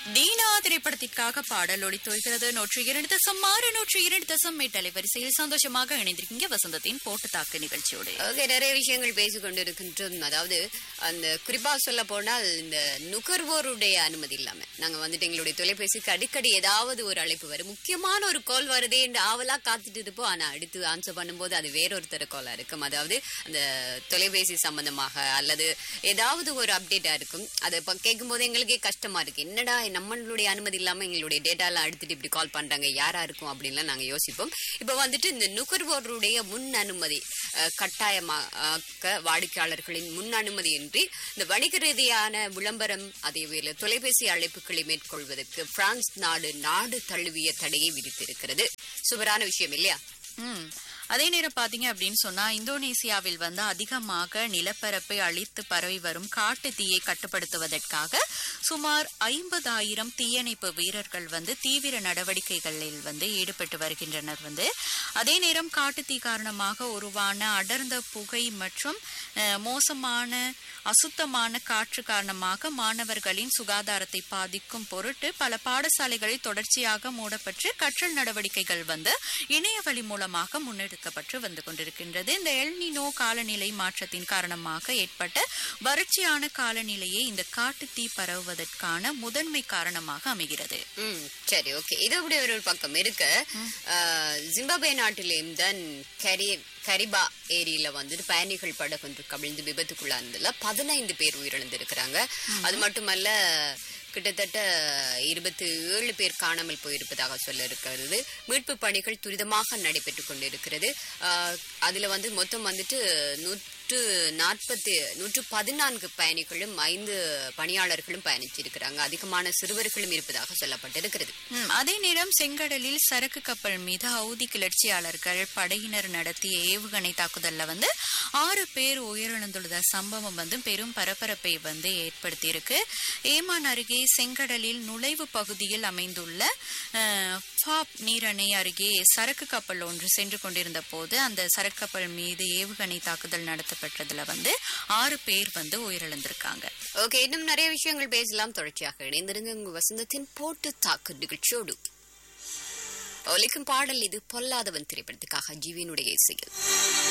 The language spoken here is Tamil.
டீனா திரைப்படத்திற்காக பாடல் ஒளித்தோய்கிறது நூற்றி இரண்டு தசம் ஆறு நூற்றி இரண்டு தசம் எட்டு அலைவரிசையில் சந்தோஷமாக இணைந்திருக்கீங்க வசந்தத்தின் போட்டு தாக்கு நிகழ்ச்சியோடு ஓகே நிறைய விஷயங்கள் பேசிக் கொண்டிருக்கின்றோம் அதாவது அந்த குறிப்பா சொல்ல போனால் இந்த நுகர்வோருடைய அனுமதி இல்லாம நாங்க வந்துட்டு எங்களுடைய தொலைபேசிக்கு அடிக்கடி ஏதாவது ஒரு அழைப்பு வரும் முக்கியமான ஒரு கால் வருதே என்று ஆவலா காத்துட்டு இருப்போம் ஆனா அடுத்து ஆன்சர் பண்ணும்போது அது வேறொருத்தர் காலா இருக்கும் அதாவது அந்த தொலைபேசி சம்பந்தமாக அல்லது ஏதாவது ஒரு அப்டேட்டா இருக்கும் அதை இப்ப கேட்கும் போது எங்களுக்கே கஷ்டமா இருக்கு என்னடா நம்மளுடைய அனுமதி இல்லாம எங்களுடைய டேட்டா எல்லாம் எடுத்துட்டு இப்படி கால் பண்றாங்க யாரா இருக்கும் அப்படின்லாம் நாங்க யோசிப்போம் இப்ப வந்துட்டு இந்த நுகர்வோருடைய முன் அனுமதி அஹ், கட்டாயமாக்க வாடிக்கையாளர்களின் முன் அனுமதியின்றி இந்த வணிக ரீதியான விளம்பரம் அதேவேளை தொலைபேசி அழைப்புகளை மேற்கொள்வதற்கு பிரான்ஸ் நாடு நாடு தழுவிய தடையை விதித்திருக்கிறது சுவரான விஷயம் இல்லையா ம். அதே நேரம் பாத்தீங்க அப்படின்னு சொன்னா இந்தோனேசியாவில் வந்து அதிகமாக நிலப்பரப்பை அழித்து பரவி வரும் காட்டு தீயை கட்டுப்படுத்துவதற்காக சுமார் ஐம்பதாயிரம் தீயணைப்பு வீரர்கள் வந்து தீவிர நடவடிக்கைகளில் வந்து ஈடுபட்டு வருகின்றனர் வந்து அதே நேரம் காட்டு தீ காரணமாக உருவான அடர்ந்த புகை மற்றும் அஹ், மோசமான அசுத்தமான காற்று காரணமாக மாணவர்களின் சுகாதாரத்தை பாதிக்கும் பொருட்டு பல பாடசாலைகளில் தொடர்ச்சியாக மூடப்பட்டு கற்றல் நடவடிக்கைகள் வந்து இணைய வழி மூலமாக முன்னெடுக்கப்பட்டு வந்து கொண்டிருக்கின்றது இந்த எல்னினோ காலநிலை மாற்றத்தின் காரணமாக ஏற்பட்ட வறட்சியான காலநிலையே இந்த காட்டு தீ பரவுவதற்கான முதன்மை காரணமாக அமைகிறது ம் சரி ஓகே இது அப்படி ஒரு பக்கம் இருக்கு அஹ், ஜிம்பாப்வே நாட்டிலேயும் தான் கரி கரிபா ஏரியில வந்துட்டு பயணிகள் படகு கவிழ்ந்து விபத்துக்குள்ளானதுல பதினைந்து பேர் உயிரிழந்திருக்கிறாங்க அது மட்டுமல்ல கிட்டத்தட்ட இருபத்தி ஏழு பேர் காணாமல் போயிருப்பதாக சொல்ல இருக்கிறது மீட்பு பணிகள் துரிதமாக நடைபெற்றுக் கொண்டிருக்கிறது அஹ், அதுல வந்து மொத்தம் வந்துட்டு நூற்று நாற்பத்தி நூற்று பதினான்கு பயணிகளும் ஐந்து பணியாளர்களும் பயணிச்சிருக்கிறாங்க அதிகமான சிறுவர்களும் இருப்பதாக சொல்லப்பட்டிருக்கிறது ம், அதே நேரம் செங்கடலில் சரக்கு கப்பல் மீது ஹவுதி கிளர்ச்சியாளர்கள் படையினர் நடத்திய ஏவுகணை தாக்குதல்ல வந்து ஆறு பேர் உயிரிழந்துள்ள சம்பவம் வந்து பெரும் பரபரப்பை வந்து ஏற்படுத்தியிருக்கு ஏமான் அருகே செங்கடலில் நுழைவு பகுதியில் அமைந்துள்ள அஹ், ஃபாப் நீரணை அருகே சரக்கு கப்பல் ஒன்று சென்று கொண்டிருந்த போது அந்த சரக்கு கப்பல் மீது ஏவுகணை தாக்குதல் நடத்தப்பட்டதுல வந்து ஆறு பேர் வந்து உயிரிழந்திருக்காங்க ஓகே இன்னும் நிறைய விஷயங்கள் பேசலாம் தொடர்ச்சியாக இணைந்திருங்க உங்க வசந்தத்தின் போட்டு தாக்கு நிகழ்ச்சியோடு ஒலிக்கும் பாடல் இது பொல்லாதவன் திரைப்படத்துக்காக ஜீவியினுடைய இசையில்